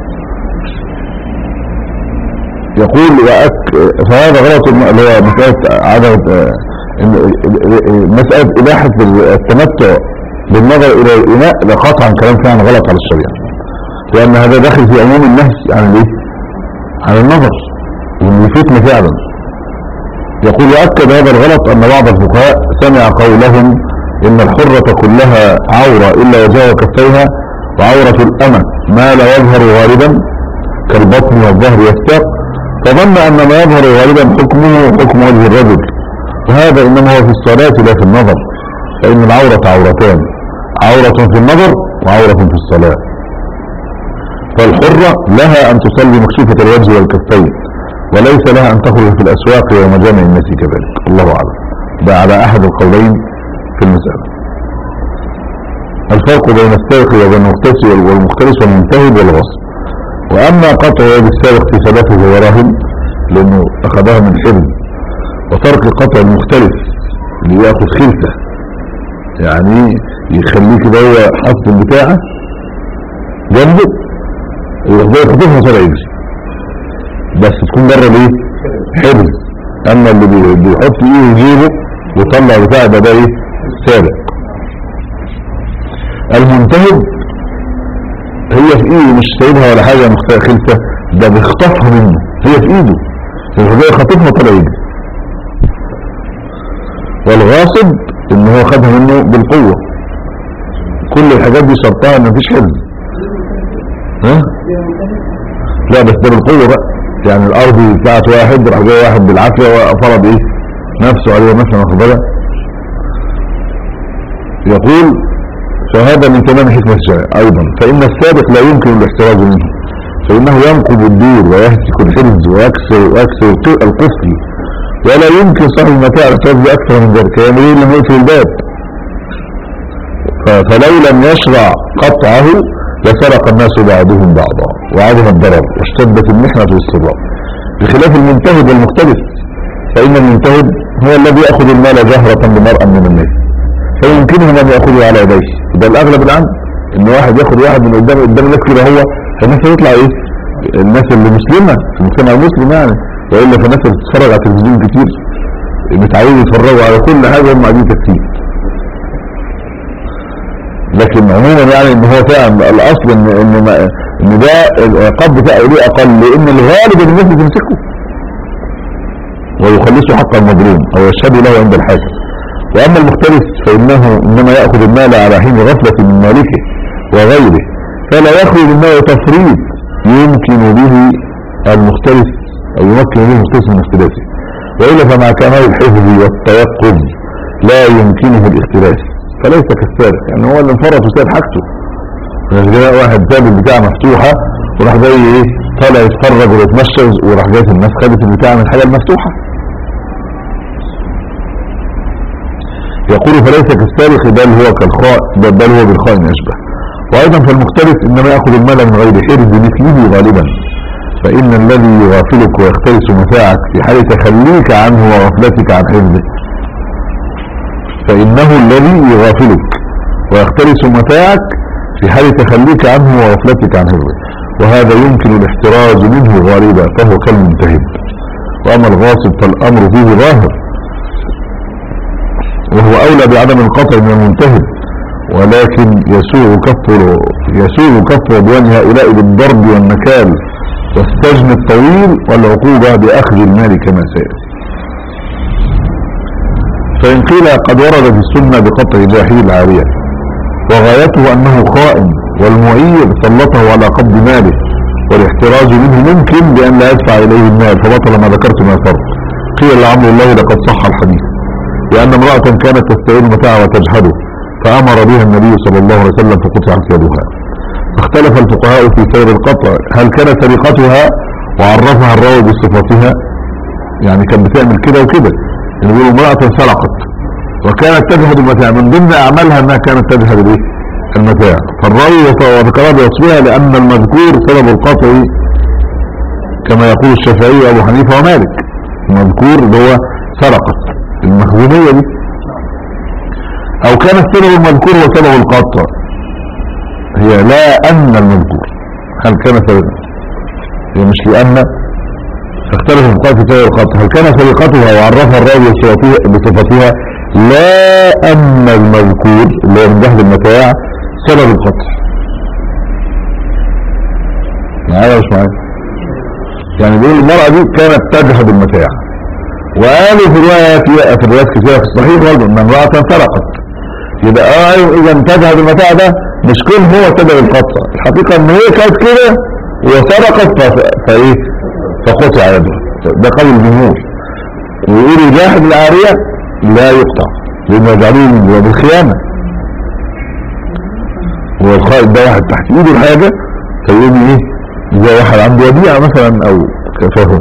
C: يقول وأك فهذا غلط اللي هو مسألة عدم آه، إن- مسألة إباحة التمتع بالنظر إلى الإناء ده قطعا كلام فعلا غلط على الشريعة لأن هذا داخل في عموم النهي عن الإيه؟ عن النظر وإن فتنة فعلا يقول يؤكد هذا الغلط أن بعض الفقهاء سمع قولهم إن الحرة كلها عورة إلا وجهها وكفيها وعورة الأمة ما لا يظهر غالبا كالبطن والظهر والساق فظن أن ما يظهر غالبا حكمه حكم وجه الرجل وهذا إنما هو في الصلاة لا في النظر فإن العورة عورتان عورة في النظر وعورة في الصلاة فالحرة لها أن تصلي مكشوفة الوجه والكفين وليس لها أن تخرج في الأسواق ومجامع الناس كذلك الله أعلم ده على أحد القولين في المسألة الفرق بين السارق وبين المختلس والمختلس والمنتهب والغصب وأما قطع يد السارق في ثلاثة وراهن لأنه أخذها من حلم وترك قطع المختلف ليأخذ خلفة يعني يخليه كده هو حط البتاعة جنبه وياخدها يخطفها طلع يجري بس تكون بره ليه حرز اما اللي بي- بيحط ايه جيبه ويطلع بتاع ده ده ايه سارق المنتهب هي في ايده مش سايبها ولا حاجه مختار خلفه ده بيخطفها منه هي في ايده فهو خاطفها طلع يجري والغاصب ان هو خدها منه بالقوه كل الحاجات دي شرطها ان مفيش حرز ها لا بس ده بالقوه بقى يعني الارض بتاعت واحد راح جاي واحد بالعافيه وفرض ايه نفسه عليه مثلا واخد بالك يقول فهذا من تمام حكمة الشرع ايضا فان السابق لا يمكن الاحتراز منه فانه ينقض الدور ويهتك الحرز ويكسر ويكسر الق- القفل ولا يمكن صاحب المتاع الاحتراز باكثر من ذلك يعني يقول لما يقفل الباب ف- فلو لم يشرع قطعه لسرق الناس بعضهم بعضا وعظم الضرر واشتدت المحنة والصراع بخلاف المنتهب والمختلف فإن المنتهب هو الذي يأخذ المال جهرة بمرأة من الناس فيمكنه أن يأخذه على يديه ده الأغلب الآن إن واحد ياخد واحد من قدام قدام الناس كده هو فالناس هيطلع إيه الناس اللي مسلمة في المجتمع المسلم يعني وإلا فالناس اللي بتتفرج على التلفزيون كتير متعودين يتفرجوا على كل حاجة هم قاعدين تكتير لكن عموما يعني ان هو فعلا الاصل ان ان, ما إن ده العقاب بتاعه ليه اقل لان الغالب ان الناس بتمسكه ويخلصه حق المظلوم او يشهد له عند الحاكم واما المختلف فانه انما ياخذ المال على حين غفله من مالكه وغيره فلا يخرج المال تفريط يمكن به المختلف او يمكن به المختلف من اختلافه وإلا فمع كمال الحفظ والتيقظ لا يمكنه الاختلاس فليس كالسارق يعني هو اللي انفرط وساب حاجته مش جاء واحد ساب البتاع مفتوحة وراح جاي ايه طالع يتفرج ويتمشى وراح جاي الناس خدت البتاع من الحاجة المفتوحة يقول فليس كالسارق بل هو كالخائن بل هو بالخائن أشبه وأيضا فالمختلف إنما يأخذ المال من غير حرز مثله غالبا فإن الذي يغافلك ويختلس متاعك في حال تخليك عنه وغفلتك عن حفظه فإنه الذي يغافلك ويختلس متاعك في حال تخليك عنه وغفلتك عن حفظه وهذا يمكن الاحتراز منه غالبا فهو كالمنتهب وأما الغاصب فالأمر فيه ظاهر وهو أولى بعدم القطع من المنتهب ولكن يسوغ كف يسوغ كف عدوان هؤلاء بالضرب والنكال والسجن الطويل والعقوبة بأخذ المال كما سيأتي فإن قيل قد ورد في السنة بقطع جاحيل العارية وغايته أنه خائن والمعير سلطه على قبض ماله والاحتراز منه ممكن بأن لا يدفع إليه المال فبطل ما ذكرت ما فرق قيل لعمر الله لقد صح الحديث لأن امرأة كانت تستعين متاع وتجهده فأمر بها النبي صلى الله عليه وسلم فقطعت يدها فاختلف الفقهاء في سير القطع هل كانت سرقتها وعرفها الراوي بصفتها يعني كان بتعمل كده وكده يعني بيقولوا امرأة سرقت وكانت تجهد المتاع من ضمن أعمالها أنها كانت تجهد الايه المتاع فالراوي وذكرها بوصفها لأن المذكور سبب القطع كما يقول الشافعي وأبو حنيفة ومالك المذكور اللي هو سرقت المخزومية دي او كان السبب المذكور هو سبب القطع هي لا ان المذكور هل كان سببا هي مش لان اختلف الفقهاء في سبب القطع هل كان سرقتها وعرفها الراوي بصفتها- بصفتها لا ان المذكور اللي هو من جهل المتاع سبب القطع معايا مش معايا يعني بيقول المرأة دي كانت تجهد المتاع وقالوا في روايات في روايات كثيرة في الصحيح برضه ان امرأة سرقت يبقى اه اذا انتهى بالمتاع ده مش كل هو سبب القطع الحقيقة ان هي كانت كده وسرقت ف- فايه فقطع يده ده قول الجمهور ويقولوا جاحد العارية لا يقطع لانه يجعلوه بالخيانة هو القائد ده واحد تحت ايده الحاجة فيقول ايه زي واحد عنده وديعة مثلا او كفاهم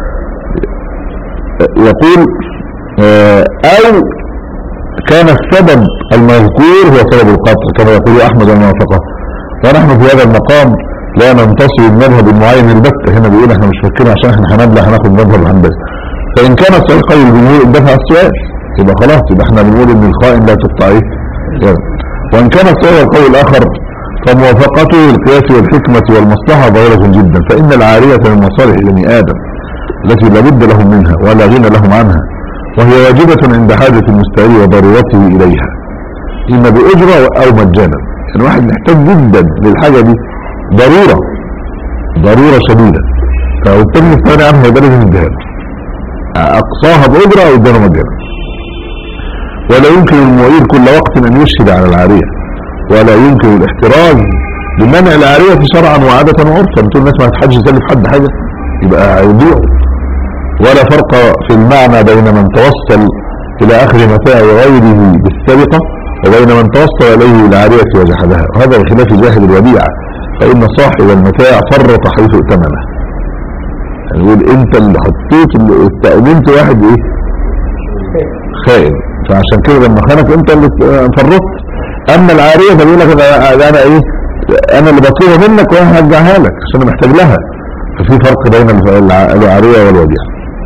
C: يقول آه، او كان السبب المذكور هو سبب القطع كما يقول احمد الموافقة ونحن في هذا المقام لا ننتصر المذهب المعين البتة هنا بيقول احنا مش فاكرين عشان احنا هنبلع هناخد مذهب الهندسة فان كان السؤال قول الجمهور اندفع السؤال يبقى خلاص يبقى احنا بنقول ان الخائن لا تقطع ايه يد. وان كان السؤال القول الاخر فموافقته للقياس والحكمة والمصلحة ظاهرة جدا فان العارية من مصالح بني ادم التي لابد لهم منها ولا غنى لهم عنها وهي واجبة عند حاجة المستعير وضرورته إليها إما بأجرة أو مجانا يعني واحد محتاج جدا للحاجة دي ضرورة ضرورة شديدة فالتم الثاني عنها يبقى لازم يديها له. أقصاها بأجرة أو يديها مجانا ولا يمكن المعير كل وقت أن يشهد على العارية ولا يمكن الاحتراز بمنع العارية شرعا وعادة وعرفا انتوا الناس ما تحدش يسلف حد حاجة يبقى هيضيع ولا فرق في المعنى بين من توصل إلى آخر متاع غيره بالسرقة وبين من توصل إليه العارية وجحدها وهذا بخلاف جاهل الوديعة فإن صاحب المتاع فرط حيث ائتمنه يعني يقول انت اللي حطيت اللي استأمنت واحد ايه خائن فعشان كده لما خانك انت اللي فرطت اما العارية فبيقول لك ده ده انا ايه انا اللي بطلبها منك وانا هرجعها لك عشان انا محتاج لها ففي فرق بين الع- العارية والوديعة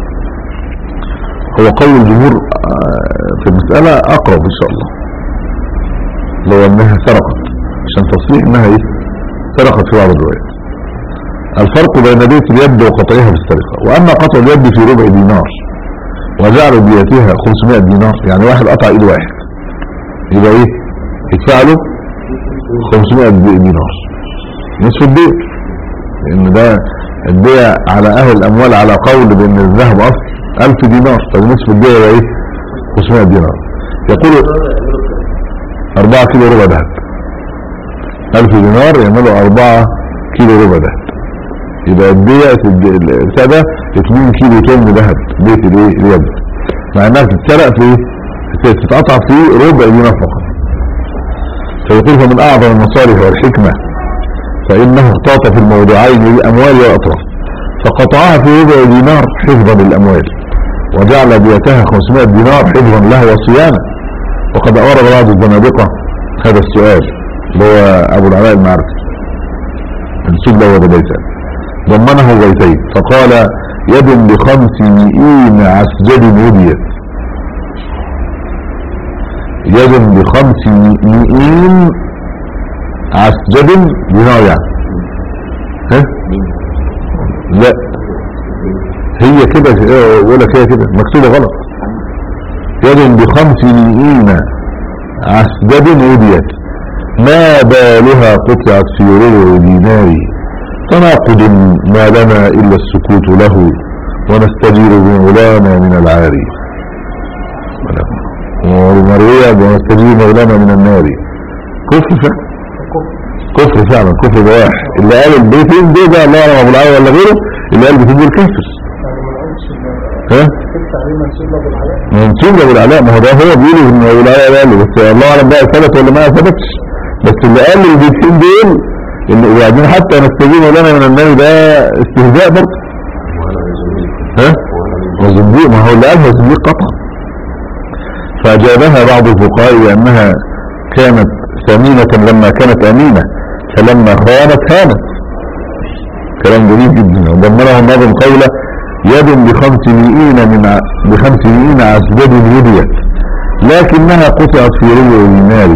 C: هو قول الجمهور آه، في المسألة اقرب ان شاء الله لو انها سرقت عشان تصريح انها ايه سرقت في بعض الروايات الفرق بين دية اليد وقطعها في السرقة واما قطع اليد في ربع دينار وجعل ديتها 500 دينار يعني واحد قطع ايد واحد يبقى ايه يدفع له 500 دينار نصف الدين لان ده الدية على اهل الاموال على قول بان الذهب اصل 1000 دينار طب نصف الدية يبقى ايه 500 دينار يقول 4 كيلو ربع ذهب 1000 دينار يعملوا 4 كيلو ربع ذهب يبقى الدية البتاع ده 2 كيلو طن ذهب بيت الايه اليد مع انها بتتسرق في ايه تتقطع في ربع دينار فقط فيقول فمن اعظم المصالح والحكمة فانه اختاط في الموضوعين الاموال والاطراف فقطعها في ربع دينار حفظا للاموال وجعل ديتها 500 دينار حفظا له وصيانة وقد اورد بعض الزنادقة هذا السؤال اللي هو ابو العلاء المعرفي منسوب له بيتا ضمنه بيتين فقال يد بخمس مئين عسجد وديت يد بخمس مئين عسجد دينار يعني ها لا هي كده بقول لك هي كده مكتوبه غلط يد بخمس مئين عسجد وديت ما بالها قطعت في ربع دينار تناقض ما لنا إلا السكوت له ونستجير بمولانا من العاري ومروية ونستجير مولانا من النار كفر فعلا كفر فعلا كفر بواح اللي قال البيتين دي ده الله يعلم ابو العلاء ولا غيره اللي قال بيتين دول كافر ها منسوب لابو العلاء ما هو ده هو بيقول ان ابو العلاء قال بس الله اعلم بقى ثبت ولا ما ثبتش بس اللي قال البيتين دول ان وبعدين حتى نستجيب لنا من النبي ده استهزاء برضه ها وزنديق ما هو اللي قالها زنديق قطعا فاجابها بعض الفقهاء بانها كانت ثمينة لما كانت امينة فلما خانت هانت كلام جميل جدا وضمنه النظم قوله يد بخمس مئين من ع... بخمس مئين عسجد هديت لكنها قطعت في ربع النار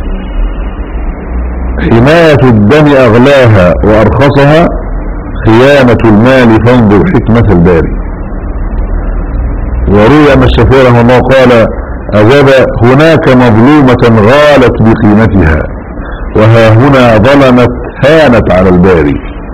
C: حماية الدم أغلاها وأرخصها خيانة المال فانظر حكمة الباري وروي أن الشافعي رحمه الله قال أجاب هناك مظلومة غالت بقيمتها وها هنا ظلمت هانت على الباري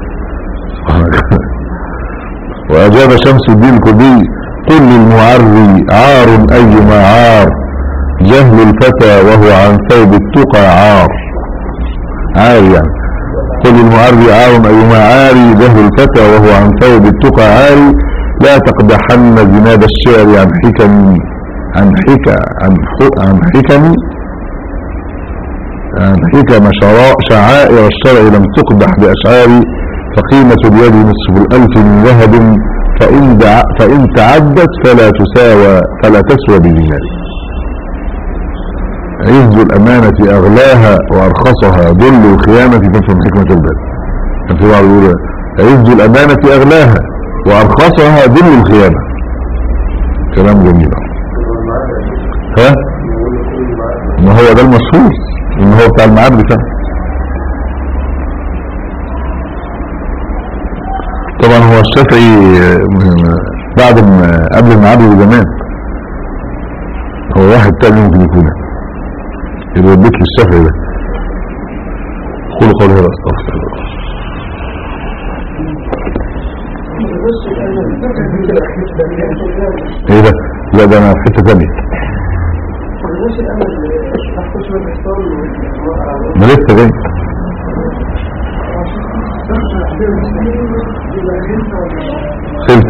C: وأجاب شمس الدين الكردي قل للمعري عار أيما عار جهل الفتى وهو عن ثوب التقى عار عاري يعني قل المعري عار أيما عاري جهل الفتى وهو عن ثوب التقى عاري لا تقدحن زناد الشعر عن حكم عن حكى عن عن حكم عن حكم شعائر الشرع لم تقدح بأشعار فقيمة اليد نصف الألف من ذهب فإن, دع فإن تعدت فلا تساوى فلا تسوى بدينار عز الأمانة أغلاها وأرخصها ذل الخيانة تفهم حكمة الباب كان في بعض يقول عز الأمانة أغلاها وأرخصها ذل الخيانة كلام جميل ها ما هو ده المشهور ان هو بتاع الميعاد بتاعه طبعا هو الشافعي بعد ما قبل الميعاد بزمان هو واحد تاني ممكن يكون اللي وديت للشافعي ده قولوا قولي هذا استغفر الله ايه ده لا ده انا في حته ثانيه ما لسه جاي خلص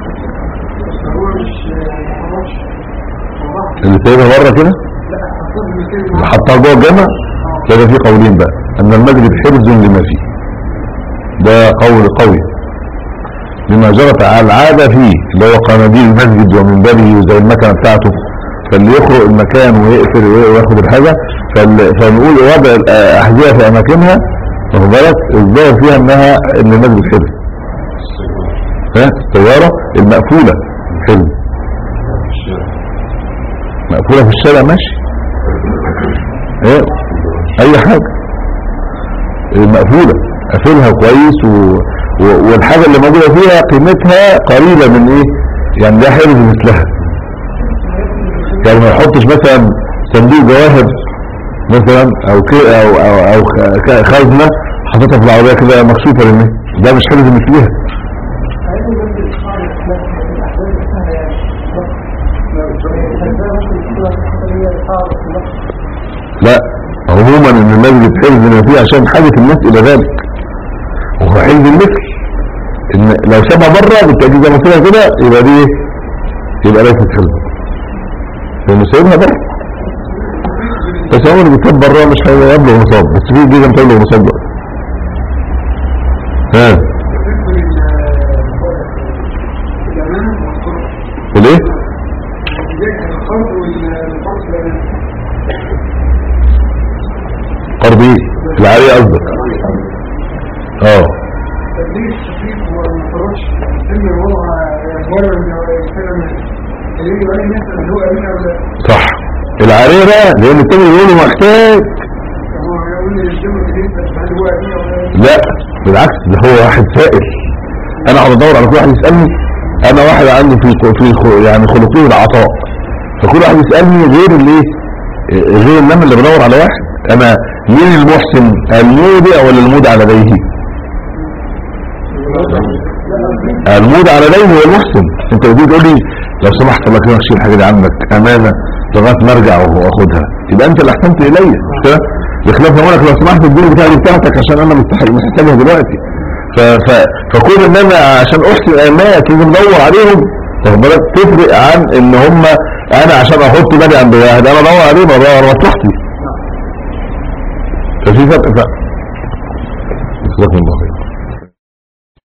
C: اللي سايبها بره كده حطها جوه الجامع كده في قولين بقى ان المسجد حرز لما فيه ده قول قوي لما جرت العادة فيه اللي هو قناديل المسجد ومنبره وزي المكنة بتاعته فاللي يخرق المكان ويقفل وياخد الحاجة فنقول وضع الأحذية في أماكنها واخد بالك الظاهر فيها انها ان المسجد حرز ها الطيارة المقفولة حرز مقفولة في الشارع ماشي ايه اي حاجة مقفولة قافلها كويس و... و... والحاجة اللي موجودة فيها قيمتها قريبة من ايه يعني ده حرز مثلها يعني ما يحطش مثلا صندوق جواهر مثلا او كي او او, أو خزنة حاططها في العربية كده مكشوفة للناس ده مش حرز مثلها لا عموما ان المسجد حفظ ما فيه عشان حاجة الناس الى ذلك وهو حفظ المثل ان لو سابها بره بالتاكيد زي ما قلت لك كده يبقى دي ايه؟ يبقى ليست حلم لانه سايبها بره بس هو اللي بيتكلم بره مش هيبلغ نصاب بس في دي لم تبلغ نصاب بقى ها وليه؟ قرض ايه؟ العالية قصدك اه صح العارية بقى لان التاني يقولوا محتاج لا بالعكس ده هو واحد سائل انا اقعد ادور على كل واحد يسالني انا واحد عندي في في خ- يعني خلقيه العطاء فكل واحد يسالني غير اللي غير انما اللي بدور على واحد انا مين المحسن المودع ولا المودع لديه المودع لديه هو المحسن انت بتيجي تقول لي لو سمحت الله كده شيل الحاجه دي عندك امانه لغايه ما ارجع واخدها يبقى انت اللي احسنت الي مش كده بخلاف ما اقول لك لو سمحت الدين بتاعتي بتاعتك عشان انا مستحق محتاجها دلوقتي ف... ف... فكون ان انا عشان احسن ايمانك لازم ادور عليهم واخد بالك تفرق عن ان هم انا عشان احط بالي عند واحد انا ادور عليه بدور على مصلحتي ففي فرق فرق جزاكم الله خير